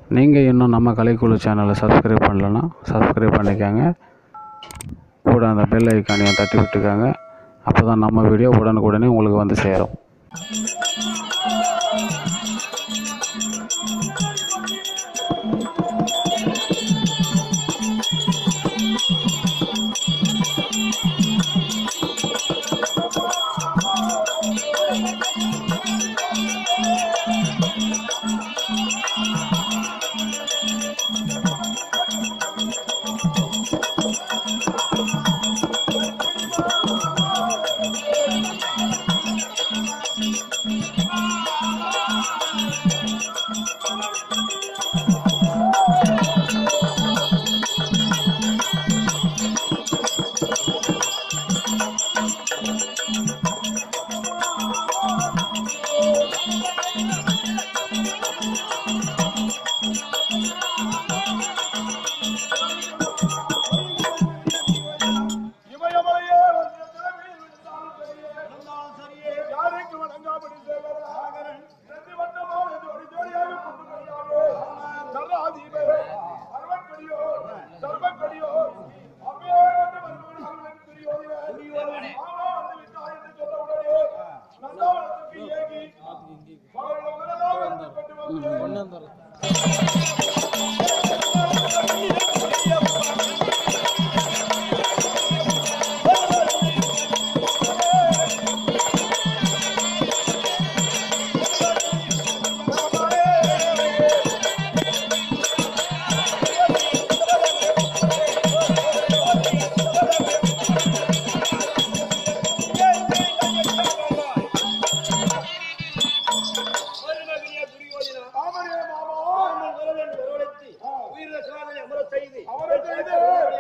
நீங்கள் இன்னும் நம்ம கலைக்குழு சேனலை சப்ஸ்கிரைப் பண்ணலன்னா சப்ஸ்கிரைப் பண்ணிக்கோங்க கூட அந்த பெல் ஐக்கானையும் தட்டி விட்டுக்கோங்க அப்போ தான் நம்ம வீடியோ உடனுக்குடனே உங்களுக்கு வந்து சேரும் இமயமலையே வந்து திறமையில் விழுந்தாலும் சரியே, நடந்தாலும் சரியே, யாருக்கு வணங்காமடி சேவகன், இரண்டு வட்டமான ஜோடி ஜோடியாக கொண்டு வருகிறாரே. சர்வாதீபே, அரவக்கடியோ, சர்வக்கடியோ, அம்மையே வந்து வருபவர்கள் எனக்கு தெரியோதே. ஆமா, வந்து விட்டாய் என்று சொன்ன உடனே, நந்தவனத்துக்கு ஏகி, அவர்கள் உடனடியாக வந்து கொண்டு வந்து, ஆமரே மாமா, அவரை செய்து,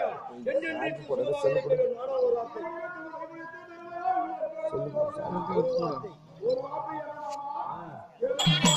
ஒரு வார்த்தை என்ன மாமா?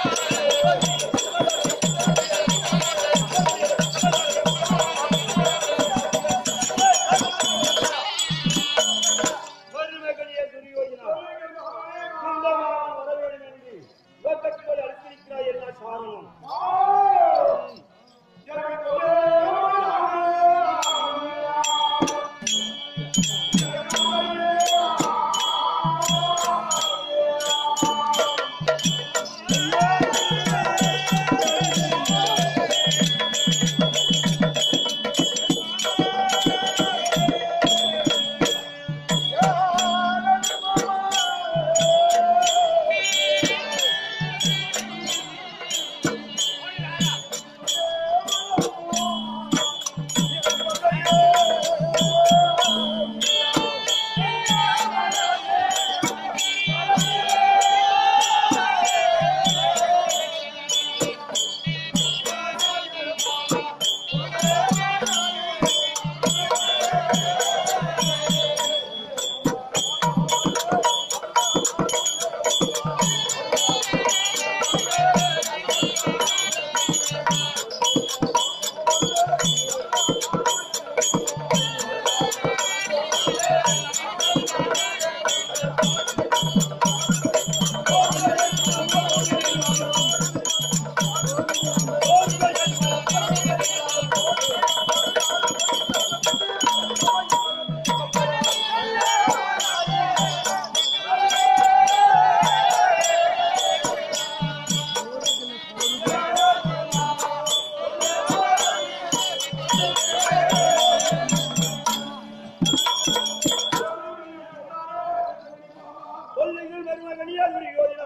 சொல்லுங்கள் மருமகனியா துரியோதனா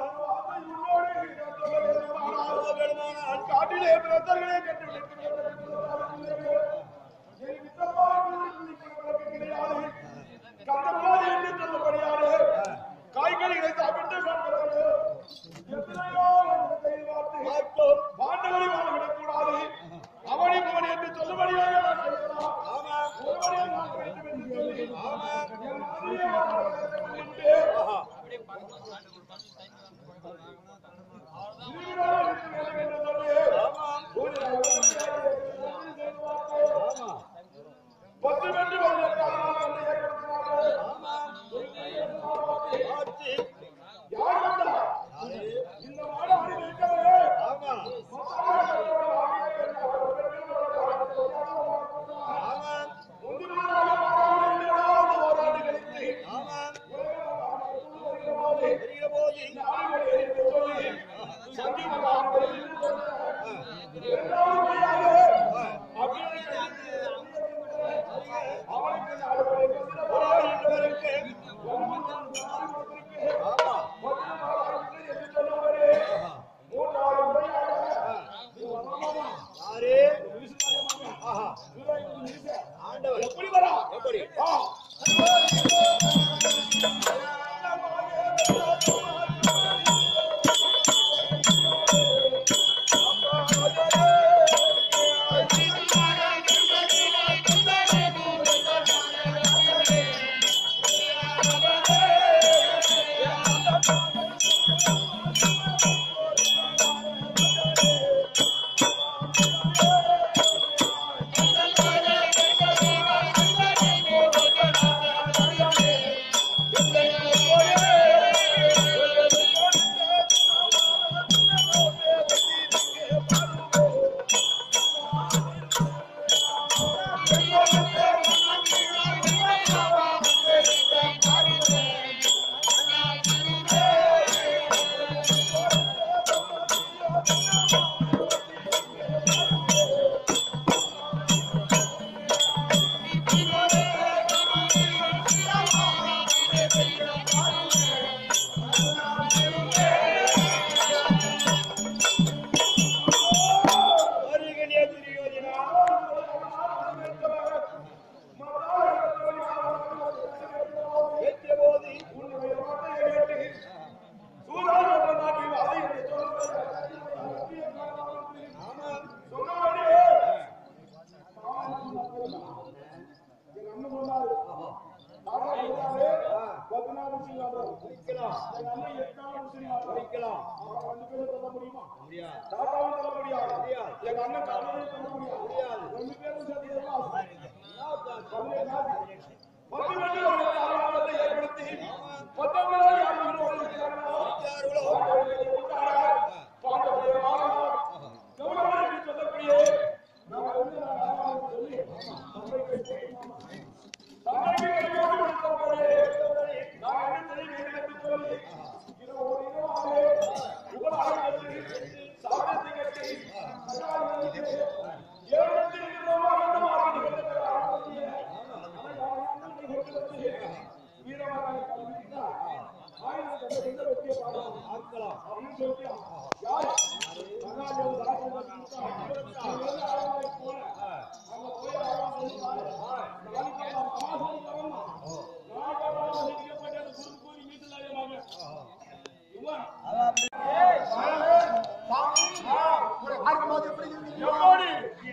காட்டிலே பிரதர்களே கண்டு காய்கறிகளை சாப்பிட்டு எத்தனையோ வருடத்தை பார்த்து பாண்டவரை வாழவிடக்கூடாது அவனை போன் என்று சொல்லும்படியாக நான் செய்யலாம். ஒருவனையும் நான் வேண்டும் என்று சொல்லி, என் மனைவியை அவர்களுக்கு முன்னிட்டு, திருவிழாவிற்கு வேண்டும் என்று சொல்லி, ஒரு எப்படி ஆ. வருகனே துரியோதனா ஏற்ற போது படிக்கலாம் முடியாது தாத்தாவும் சொல்ல முடியாது எங்க அண்ணன் கண்ணனையும் சொல்ல முடியாது முடியாது ரெண்டு பேரும் சேர்ந்து எல்லாம் பல்லே நாட்டி. பத்து பேர்கள் ஒரு ஆர்வத்தை ஏற்படுத்தி பத்தொன்பதாவது ஆண்டுகளோடு இருக்கிறார்களோ, அவர்களுக்கு உண்டான பாண்டவருடைய மாணவர், கௌரவம் என்று சொல்லக்கூடிய நாம் வந்து நான் ஆர்வம் சொல்லி தந்தைக்கு தந்தைக்கு கையோடு கொடுத்தவர்களே, நான் என்ன செய்ய வேண்டும் என்று சொல்லி இது ஒரு இரவாக உபராக கட்டி, சாதத்தை கட்டி, சகாயம் கட்டி, ஏழத்தில் இருக்கிறோமோ அந்த மாதிரி கொடுத்திருக்கிறார். வீரமாக கல்வித்தார். ஆயிரத்தி தொள்ளாயிரத்தி வெற்றிய பாடம் ஆக்கலாம். அப்படின்னு சொல்லியா? யார்? மகாதேவ தாசன் ஆரவாய் போல. அங்க போய் ஆரவாய் சொல்லிட்டாரு. நாளைக்கு அவன் சமாசாரம் தரணும். நாளைக்கு அவன் சந்திக்கப்பட்ட அந்த குறுக்கு கூறி வீட்டுல அறிவாங்க. இவன் எப்படி?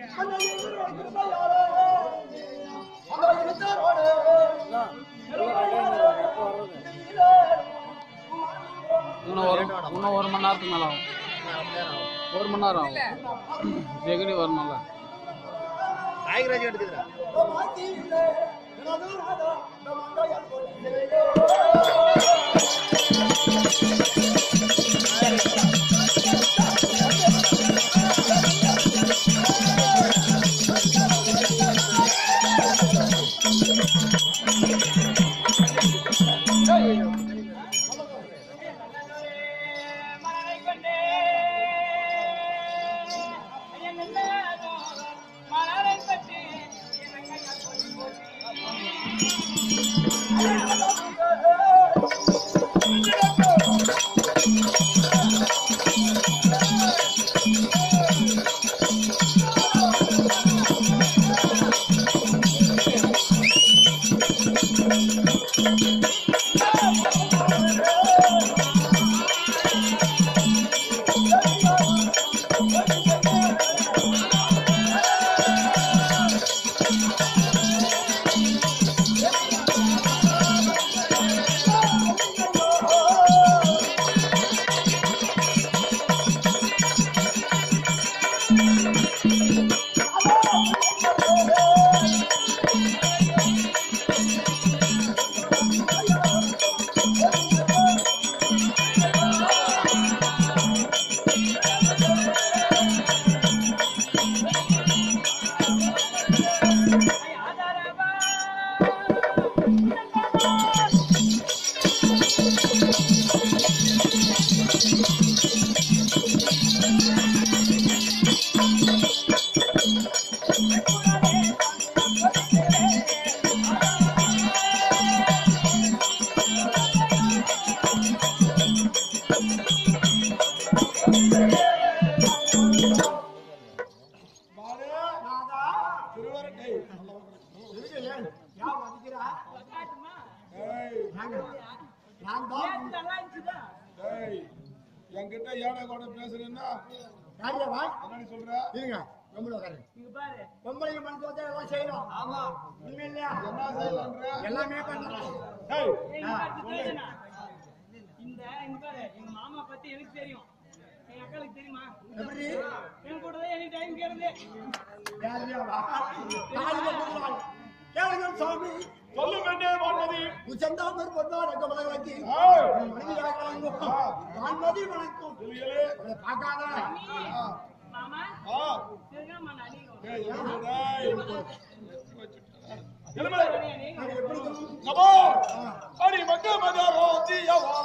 இன்னும் ஒரு இன்னும் ஒரு மணி நேரத்துக்கு மேலே ஆகும் ஒரு மணி நேரம் ஆகும் ஜெகனி வரணும்ல நாயகராஜன் எடுத்துக்கிறேன் ஆ சொல்ற இருங்க ரொம்ப உட்காருங்க இங்க பாரு பொம்பளைங்க மனசு வச்சா எல்லாம் செய்யணும் ஆமா உண்மை இல்லையா என்ன செய்யலான்ற எல்லாமே பண்ணலாம் ஏய் ஏய், இங்க பாரு, தெரியுதுண்ணா? இந்த இங்க பாரு எங்க மாமா பத்தி எனக்கு தெரியும் எங்க அக்காளுக்கு தெரியுமா எப்படி என் கூட தான் எனி டைம் கேளுது யாருமே காலையில போடுவாங்க கேளுங்க சாமி சொல்லு பெண்ணே வான்மதி உச்சந்தா பேர் பொண்ணா ரெக்க மலை வச்சு ஏய் மனைவியாக வணங்கும் வான்மதி வணக்கம் சொல்லியலே அவளை பார்க்காத மாமா ஆ சரிதாம்மா நான் அடிக்கிறோம். ஏய் ஏய் எழுமலை நான் எப்படி சொல்லணும்? நமோ அடி மக்க மதரோ தியவா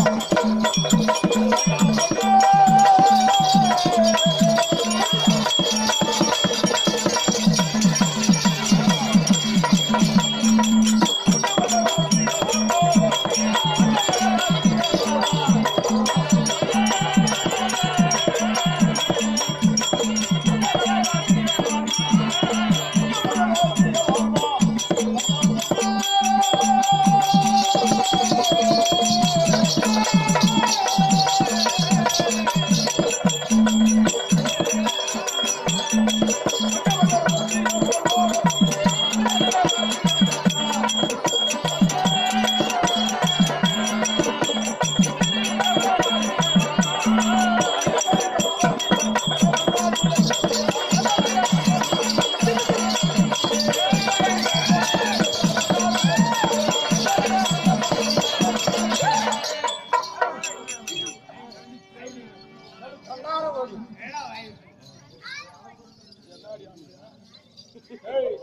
ஏய்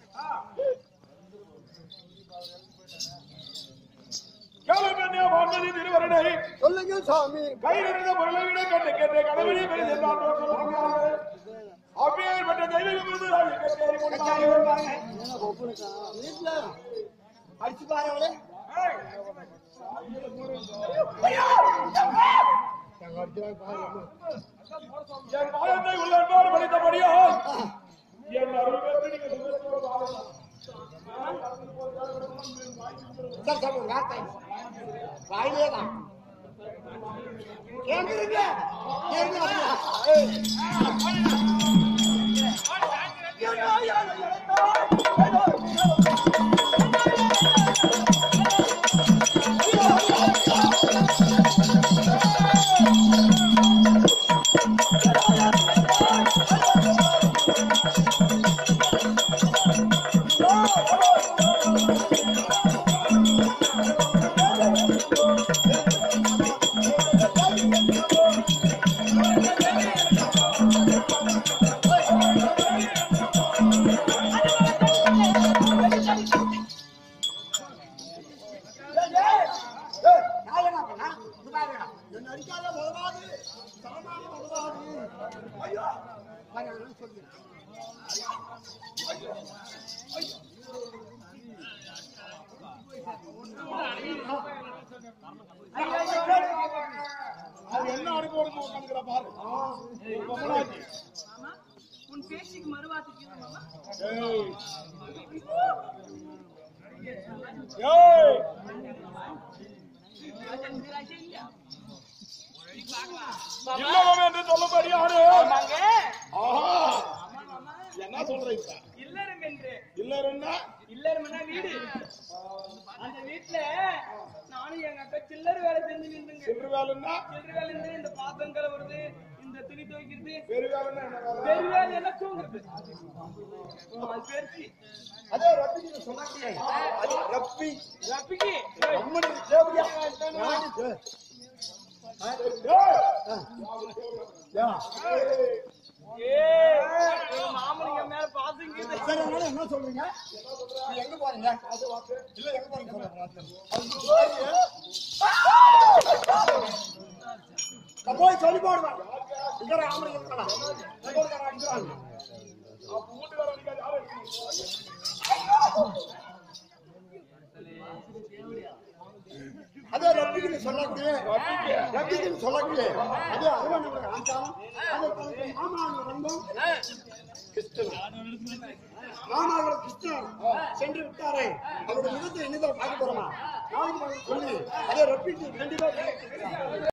கேளு பெண்ணே வான்மதி திருவருடை சொல்லுங்க சாமி கையில் இருந்த பொருளை விட கண்டு கேட்ட கடவுளை பெருசெல்லாம் அப்பேற்பட்ட தெய்வீக விருதுகளை கட்டேறி கொண்டார்கள். வீட்டுல அடிச்சு பாருங்களே என் காலத்தை உள்ளன்பாடு படித்தபடியால் என் அருள் பெற்று நீங்கள் சுகத்தோடு வாழலாம். சார் சார் ஒரு வார்த்தை வாயிலே தான் கேட்குறீங்க என்ன அடிக்காத உதவாது சாமான உதவாது ஐயோ பாருங்க, சொல்லுங்க அது என்ன அனுபவம் உட்காந்துக்கிற பாரு பொம்மலாச்சி. மாமா உன் பேச்சுக்கு மறுவார்த்தை கேளு மாமா ஏய் ஏய் ராஜா இல்லையா இல்லவம் என்று சொல்லும்படியாரு ஆமாங்க ஆஹா ஆமா மாமா என்ன சொல்ற இப்ப இல்லறம் என்று இல்லறன்னா இல்லறம்னா வீடு அந்த வீட்டுல நானும் எங்க அக்கா சில்லறை வேலை செஞ்சு நின்றுங்க சிறு வேலைன்னா சில்லறை வேலை இருந்து இந்த பாத்திரம் கழுவுறது இந்த துணி துவைக்கிறது பெரு வேலைன்னா என்ன வேலை பெரு வேலை எல்லாம் தூங்குறது அது பெருசு அதே ரப்பிக்கு சொன்னாங்க அது ரப்பி ரப்பிக்கு அம்மனி தேவடியா ஏய், ஏ மாமனிங்க மேல பாத்துங்க சரி அதனால என்ன சொல்றீங்க நீ எங்க போறீங்க இல்ல எங்க போறீங்க சொல்லுங்க போய் சொல்லி போடுவேன் இங்க ஆம்பளை இருக்கலாம் அடிக்கிறாங்க அப்ப வீட்டுக்காரர் அடிக்காது, யாரு அடிக்கணும்? அதே ரப்பிக்கு சொல்லக்கூடிய ரப்பிக்கு சொல்லக்கூடிய அதே அதுவும் நம்மளுக்கு ஆச்சாரம் அது தனக்கு மாமாவின் ரங்கம் கிருஷ்ணன் மாமாவோட கிருஷ்ணன் சென்று விட்டாரே அவருடைய முகத்தை என்னதான் பார்க்க போறோமா நாளைக்கு சொல்லி அதே ரப்பிக்கு கண்டிப்பா